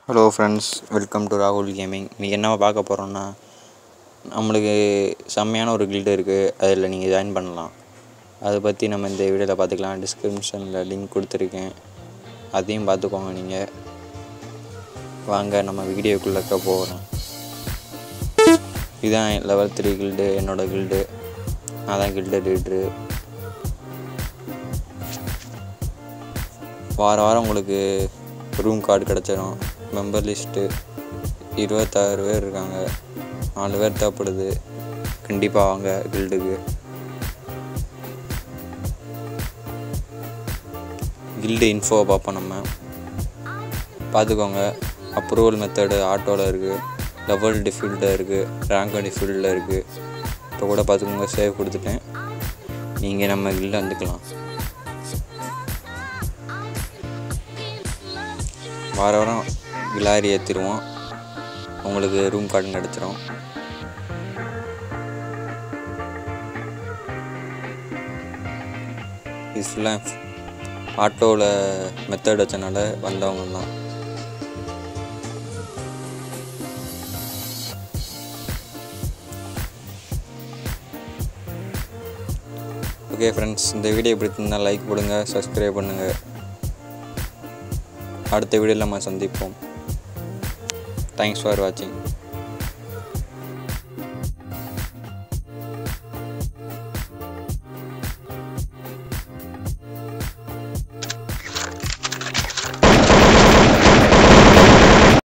hello friends welcome to ராகுல் gaming இன்றைக்கி என்ன பார்க்க போகிறோம்னா நம்மளுக்கு செம்மையான ஒரு கில்டு இருக்குது அதில் நீங்கள் ஜாயின் பண்ணலாம் அதை பற்றி நம்ம இந்த வீடியோவில் பார்த்துக்கலாம் டிஸ்கிரிப்ஷனில் லிங்க் கொடுத்துருக்கேன் அதையும் பார்த்துக்கோங்க நீங்கள் வாங்க நம்ம வீடியோக்குள்ளே போகிறோம் இதுதான் லெவல் த்ரீ கில்டு என்னோடய கில்டு நான் தான் கில்டு லீட்ரு வார வாரம் உங்களுக்கு ரூம் கார்டு கிடச்சிரும் மெம்பர் லிஸ்ட்டு இருபத்தாறு பேர் இருக்காங்க நாலு பேர் தேவைப்படுது கண்டிப்பாக வாங்க கில்டுக்கு கில்டு இன்ஃபோவை பார்ப்போம் நம்ம பார்த்துக்கோங்க அப்ரூவல் மெத்தடு ஆட்டோவில் இருக்குது லெவல் டிஃபீல்டில் இருக்குது ரேங்க் டிஃபீல்டில் இருக்குது இப்போ கூட பார்த்துக்கோங்க சேவ் கொடுத்துட்டேன் நீங்கள் நம்ம கில்டு வந்துக்கலாம் வார வாரம் கிளாரி ஏற்றிடுவோம் உங்களுக்கு ரூம் கார்டு கிடச்சிரும் இது ஃபுல்லாக ஆட்டோவில் மெத்தட் வச்சனால வந்தவங்க தான் ஓகே ஃப்ரெண்ட்ஸ் இந்த வீடியோ பிடிச்சிருந்தால் லைக் போடுங்க சப்ஸ்கிரைப் பண்ணுங்கள் அடுத்த வீடியோவில் நம்ம சந்திப்போம் தேங்க்ஸ் ஃபார் வாட்சிங்